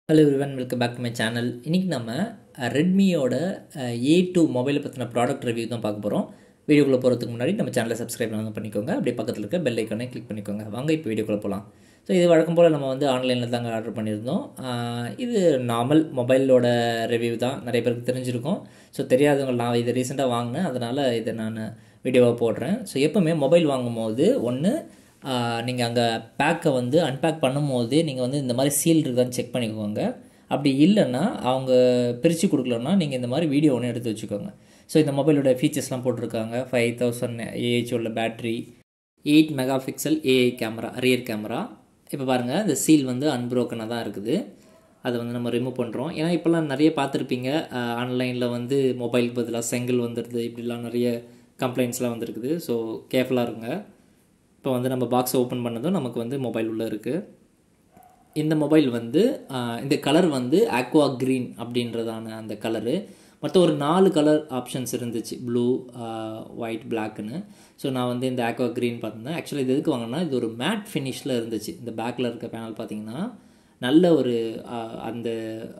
hello everyone welcome back to my channel இன்றைக்கி நம்ம ரெட்மியோட ஏ two மொபைலை பற்றின ப்ராடக்ட் ரிவ்யூ தான் பார்க்க போகிறோம் வீடியோக்குள்ளே போகிறதுக்கு முன்னாடி நம்ம சேனலை சப்ஸ்கிரைப் பண்ணாங்க பண்ணிக்கோங்க அப்படியே பக்கத்தில் இருக்க பெல் ஐக்கானே கிளிக் பண்ணிக்கோங்க வாங்க இப்போ வீடியோக்குள்ளே போகலாம் ஸோ இது வழக்கம் போல் நம்ம வந்து ஆன்லைனில் தாங்க ஆர்டர் பண்ணியிருந்தோம் ஆஹ் இது நார்மல் மொபைலோட ரிவ்யூ தான் நிறைய பேருக்கு தெரிஞ்சிருக்கும் ஸோ தெரியாதவங்க நான் இதை ரீசெண்டாக வாங்கினேன் அதனால் இதை நான் வீடியோவாக போடுறேன் ஸோ எப்போவுமே மொபைல் வாங்கும்போது ஒன்று நீங்கள் அங்கே பேக்கை வந்து அன்பேக் பண்ணும்போது நீங்கள் வந்து இந்த மாதிரி சீல் இருக்கான்னு செக் பண்ணிக்கோங்க அப்படி இல்லைன்னா அவங்க பிரித்து கொடுக்கலன்னா நீங்கள் இந்த மாதிரி வீடியோ ஒன்று எடுத்து வச்சுக்கோங்க ஸோ இந்த மொபைலோட ஃபீச்சர்ஸ்லாம் போட்டிருக்காங்க ஃபைவ் தௌசண்ட் ஏஹெச் உள்ள battery eight megapixel AI camera rear camera இப்போ பாருங்கள் இந்த சீல் வந்து அன்ப்ரோக்கனாக தான் இருக்குது அதை வந்து நம்ம ரிமூவ் பண்ணுறோம் ஏன்னா இப்போல்லாம் நிறைய பார்த்துருப்பீங்க ஆன்லைனில் வந்து மொபைல் பதிலாக செங்கல் வந்துடுது இப்படிலாம் நிறைய கம்ப்ளைண்ட்ஸ்லாம் வந்திருக்குது ஸோ கேர்ஃபுல்லாக இருங்க இப்போ வந்து நம்ம பாக்ஸை ஓப்பன் பண்ணதும் நமக்கு வந்து மொபைல் உள்ளே இருக்குது இந்த மொபைல் வந்து ஆஹ், இந்த கலர் வந்து ஆக்வா க்ரீன் அப்படின்றதான அந்த கலரு மொத்தம் ஒரு நாலு கலர் ஆப்ஷன்ஸ் இருந்துச்சு ப்ளூ ஒயிட் பிளாக்னு ஸோ நான் வந்து இந்த ஆக்வா க்ரீன் பார்த்துருந்தேன் ஆக்சுவலாக இது எதுக்கு வாங்கினா இது ஒரு மேட் ஃபினிஷில் இருந்துச்சு இந்த பேக்கில் இருக்க பேனல் பார்த்தீங்கன்னா நல்ல ஒரு ஆஹ், அந்த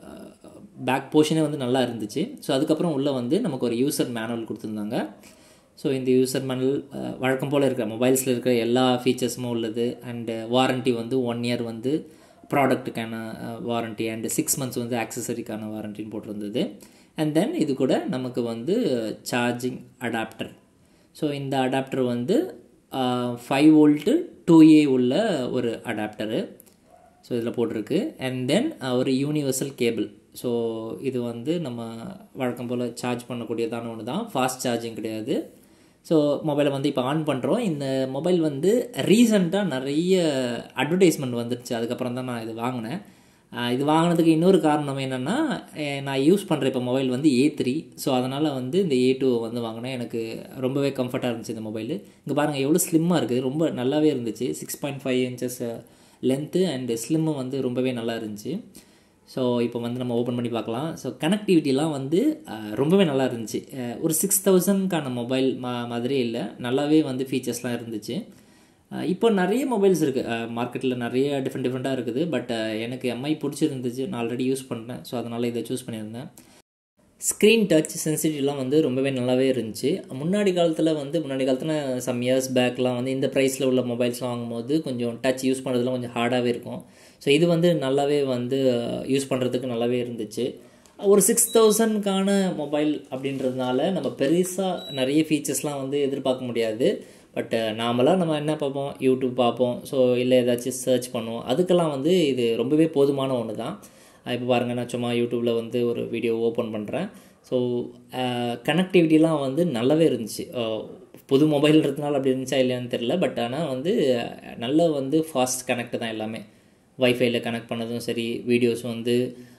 பேக் போர்ஷனே வந்து நல்லா இருந்துச்சு ஸோ அதுக்கப்புறம் உள்ளே வந்து நமக்கு ஒரு யூசர் மேனுவல் கொடுத்துருந்தாங்க ஸோ இந்த யூசர் மேனுவல் வழக்கம் போல் இருக்கிற மொபைல்ஸில் இருக்கிற எல்லா ஃபீச்சர்ஸுமே உள்ளது அண்டு வாரண்ட்டி வந்து ஒன் இயர் வந்து ப்ராடக்ட்டுக்கான வாரண்ட்டி அண்டு சிக்ஸ் மந்த்ஸ் வந்து ஆக்சசரிக்கான வாரண்டின்னு போட்டிருந்தது அண்ட் தென் இது கூட நமக்கு வந்து சார்ஜிங் அடாப்டர் ஸோ இந்த அடாப்டர் வந்து ஃபைவ் வோல்ட்டு டூ ஏ உள்ள ஒரு அடாப்டரு ஸோ இதில் போட்டிருக்கு அண்ட் தென் ஒரு யூனிவர்சல் கேபிள் ஸோ இது வந்து நம்ம வழக்கம் போல் சார்ஜ் பண்ணக்கூடியதான ஒன்று தான் ஃபாஸ்ட் சார்ஜிங் கிடையாது ஸோ மொபைலை வந்து இப்போ ஆன் பண்ணுறோம் இந்த மொபைல் வந்து ரீசண்டாக நிறைய அட்வர்டைஸ்மெண்ட் வந்துருச்சு அதுக்கப்புறம் தான் நான் இது வாங்கினேன் ஆஹ் இது வாங்கினதுக்கு இன்னொரு காரணம் என்னென்னா நான் யூஸ் பண்ணுற இப்போ மொபைல் வந்து ஏ த்ரீ ஸோ அதனால் வந்து இந்த ஏ டூ வந்து வாங்கினேன் எனக்கு ரொம்பவே கம்ஃபர்ட்டாக இருந்துச்சு இந்த மொபைல் இங்கே பாருங்கள் எவ்வளோ ஸ்லிம்மாக இருக்குது ரொம்ப நல்லாவே இருந்துச்சு six point five inches length and ஸ்லிம்மும் வந்து ரொம்பவே நல்லா இருந்துச்சு ஸோ இப்போ வந்து நம்ம ஓப்பன் பண்ணி பார்க்கலாம் ஸோ கனெக்டிவிட்டிலாம் வந்து அஹ், ரொம்பவே நல்லா இருந்துச்சு அஹ், ஒரு சிக்ஸ் தௌசண்ட்க்கான மொபைல் மா மாதிரியே இல்லை நல்லாவே வந்து ஃபீச்சர்ஸ்லாம் இருந்துச்சு அஹ், இப்போ நிறைய மொபைல்ஸ் இருக்குது மார்க்கெட்டில் நிறைய டிஃப்ரெண்ட் டிஃப்ரெண்ட்டாக இருக்குது பட் எனக்கு எம்ஐ பிடிச்சிருந்துச்சு நான் ஆல்ரெடி யூஸ் பண்ணேன் ஸோ அதனால் இதை சூஸ் பண்ணியிருந்தேன் ஸ்க்ரீன் டச் சென்சிட்டிவ்லாம் வந்து ரொம்பவே நல்லாவே இருந்துச்சு முன்னாடி காலத்தில் வந்து முன்னாடி காலத்தில் சம் இயர்ஸ் பேக்லாம் வந்து இந்த ப்ரைஸில் உள்ள மொபைல்ஸ்லாம் வாங்கும்போது கொஞ்சம் டச் யூஸ் பண்ணுறதுலாம் கொஞ்சம் ஹார்டாகவே இருக்கும் ஸோ இது வந்து நல்லாவே வந்து யூஸ் பண்ணுறதுக்கு நல்லாவே இருந்துச்சு ஒரு சிக்ஸ் தௌசண்ட்கான மொபைல் அப்படின்றதுனால நம்ம பெருசாக நிறைய ஃபீச்சர்ஸ்லாம் வந்து எதிர்பார்க்க முடியாது பட் நாமளாக நம்ம என்ன பார்ப்போம் யூடியூப் பார்ப்போம் ஸோ இல்லை ஏதாச்சும் சர்ச் பண்ணுவோம் அதுக்கெல்லாம் வந்து இது ரொம்பவே போதுமான ஒன்று தான் இப்போ பாருங்கள் நான் சும்மா யூடியூப்பில் வந்து ஒரு வீடியோ ஓப்பன் பண்ணுறேன் ஸோ கனெக்டிவிட்டிலாம் வந்து நல்லாவே இருந்துச்சு அஹ், புது மொபைல்ன்றதுனால அப்படி இருந்துச்சா இல்லையான்னு தெரில பட் ஆனால் வந்து அஹ், நல்ல வந்து ஃபாஸ்ட் கனெக்ட் தான் எல்லாமே வைஃபைல கனெக்ட் பண்ணதும் சரி வீடியோஸ் வந்து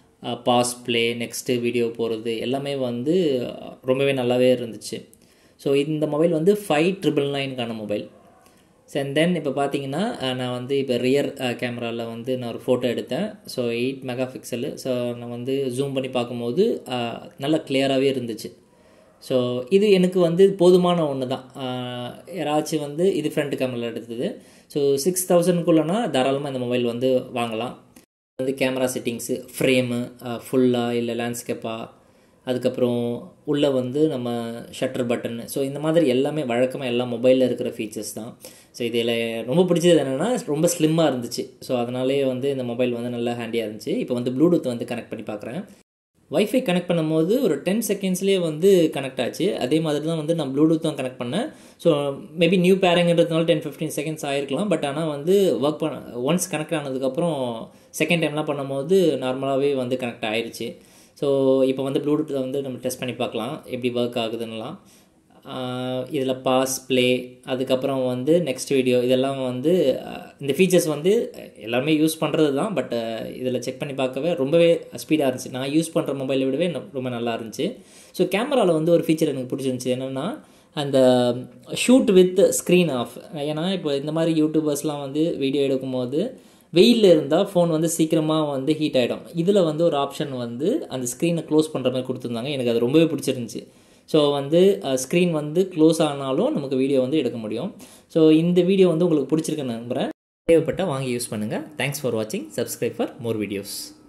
பாஸ் ப்ளே நெக்ஸ்ட்டு வீடியோ போகிறது எல்லாமே வந்து அஹ், ரொம்பவே நல்லாவே இருந்துச்சு ஸோ இந்த மொபைல் வந்து ஃபைவ் ட்ரிபிள் நைனுக்கான மொபைல் ஸோ அண்ட் தென் இப்போ பார்த்தீங்கன்னா அஹ், நான் வந்து இப்போ ரியர் கேமராவில் வந்து நான் ஒரு ஃபோட்டோ எடுத்தேன் so eight megapixel so நான் வந்து ஜூம் பண்ணி பார்க்கும்போது அஹ், நல்லா கிளியராகவே இருந்துச்சு ஸோ இது எனக்கு வந்து போதுமான ஒன்று தான் அஹ், யாராச்சும் வந்து இது ஃப்ரண்ட் கேமராவில் எடுத்தது ஸோ சிக்ஸ் தௌசண்ட்குள்ளனா தாராளமாக இந்த மொபைல் வந்து வாங்கலாம் வந்து கேமரா செட்டிங்ஸு ஃப்ரேமு ஃபுல்லாக இல்லை லேண்ட்ஸ்கேப்பாக அதுக்கப்புறம் உள்ளே வந்து நம்ம ஷட்டர் பட்டன் ஸோ இந்த மாதிரி எல்லாமே வழக்கமாக எல்லா மொபைலில் இருக்கிற ஃபீச்சர்ஸ் தான் ஸோ இதில் ரொம்ப பிடிச்சது என்னென்னா ரொம்ப ஸ்லிம்மாக இருந்துச்சு ஸோ அதனாலே வந்து இந்த மொபைல் வந்து நல்லா ஹேண்டியாக இருந்துச்சு இப்போ வந்து ப்ளூடூத் வந்து கனெக்ட் பண்ணி பார்க்குறேன் வைஃபை கனெக்ட் பண்ணும்போது ஒரு டென் செகண்ட்ஸ்லேயே வந்து கனெக்ட் ஆச்சு அதே மாதிரி தான் வந்து நான் ப்ளூடூத்தும் கனெக்ட் பண்ணேன் ஸோ மேபி நியூ பேரிங்கிறதுனால டென் ஃபிஃப்டீன் செகண்ட்ஸ் ஆயிருக்கலாம் பட் ஆனால் வந்து ஒர்க் பண்ண ஒன்ஸ் கனெக்ட் ஆனதுக்கப்புறம் செகண்ட் டைம்லாம் பண்ணும்போது நார்மலாகவே வந்து கனெக்ட் ஆயிருச்சு ஸோ இப்போ வந்து ப்ளூடூத்தை வந்து நம்ம டெஸ்ட் பண்ணி பார்க்கலாம் எப்படி ஒர்க் ஆகுதுன்னெலாம் இதில் பாஸ் ப்ளே அதுக்கப்புறம் வந்து நெக்ஸ்ட் வீடியோ இதெல்லாம் வந்து அஹ், இந்த ஃபீச்சர்ஸ் வந்து எல்லாமே யூஸ் பண்ணுறது தான் பட் இதில் செக் பண்ணி பார்க்கவே ரொம்பவே ஸ்பீடாக இருந்துச்சு நான் யூஸ் பண்ணுற மொபைலை விடவே ந- ரொம்ப நல்லா இருந்துச்சு ஸோ கேமராவில் வந்து ஒரு ஃபீச்சர் எனக்கு பிடிச்சிருந்துச்சி என்னென்னா அந்த ஷூட் வித் ஸ்க்ரீன் ஆஃப் ஏன்னா இப்போ இந்த மாதிரி யூடியூபர்ஸ்லாம் வந்து வீடியோ எடுக்கும்போது வெயிலில் இருந்தால் ஃபோன் வந்து சீக்கிரமாக வந்து ஹீட் ஆகிடும் இதில் வந்து ஒரு ஆப்ஷன் வந்து அந்த ஸ்க்ரீனை க்ளோஸ் பண்ணுற மாதிரி கொடுத்துருந்தாங்க எனக்கு அது ரொம்பவே பிடிச்சிருந்துச்சி ஸோ வந்து ஸ்க்ரீன் வந்து க்ளோஸ் ஆனாலும் நமக்கு வீடியோ வந்து எடுக்க முடியும் ஸோ இந்த வீடியோ வந்து உங்களுக்கு பிடிச்சிருக்குன்னு நம்புகிறேன் தேவைப்பட்டால் வாங்கி யூஸ் பண்ணுங்கள் தேங்க்ஸ் ஃபார் வாட்சிங் சப்ஸ்கிரைப் ஃபார் மோர் வீடியோஸ்